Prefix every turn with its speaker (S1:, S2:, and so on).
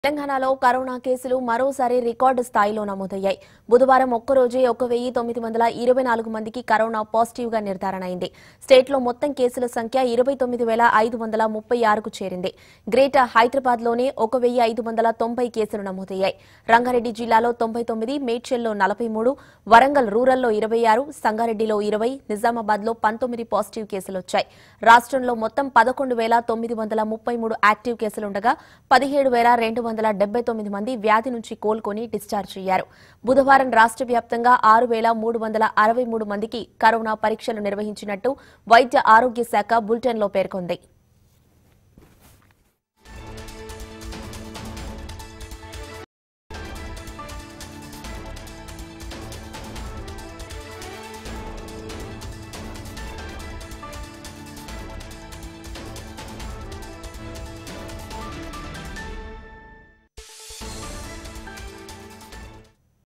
S1: తెలంగాణలో కరోనా కేసులు మరోసారి రికార్డు స్థాయిలో నమోదయ్యాయి బుధవారం ఒక్కరోజే ఒక వెయ్యి తొమ్మిది వందల ఇరవై నాలుగు మందికి కరోనా పాజిటివ్ గా నిర్ధారణ అయింది స్టేట్లో మొత్తం కేసుల సంఖ్య ఇరవై తొమ్మిది వేల ఐదు వందల ముప్పై ఆరుకు చేరింది గ్రేటర్ హైదరాబాద్ లోనే ఒక వెయ్యి ఐదు వందల తొంభై కేసులు నమోదయ్యాయి రంగారెడ్డి జిల్లాలో తొంభై తొమ్మిది మేడ్చల్లో నలభై మూడు వరంగల్ రూరల్లో ఇరవై ఆరు సంగారెడ్డిలో ఇరవై నిజామాబాద్ లో పంతొమ్మిది పాజిటివ్ కేసులు వచ్చాయి రాష్ట్రంలో మొత్తం పదకొండు వేల తొమ్మిది వందల ముప్పై మూడు యాక్టివ్ కేసులుండగా పదిహేడు వేల రెండు వందల డెబ్బై తొమ్మిది మంది వ్యాధి నుంచి కోలుకొని డిశ్చార్జ్ అయ్యారు బుధవారం రాష్ట్ర వ్యాప్తంగా ఆరు వేల మూడు వందల అరవై మూడు మందికి కరోనా పరీక్షలు నిర్వహించినట్టు వైద్య ఆరోగ్య శాఖ బులెటిన్లో పేర్కొంది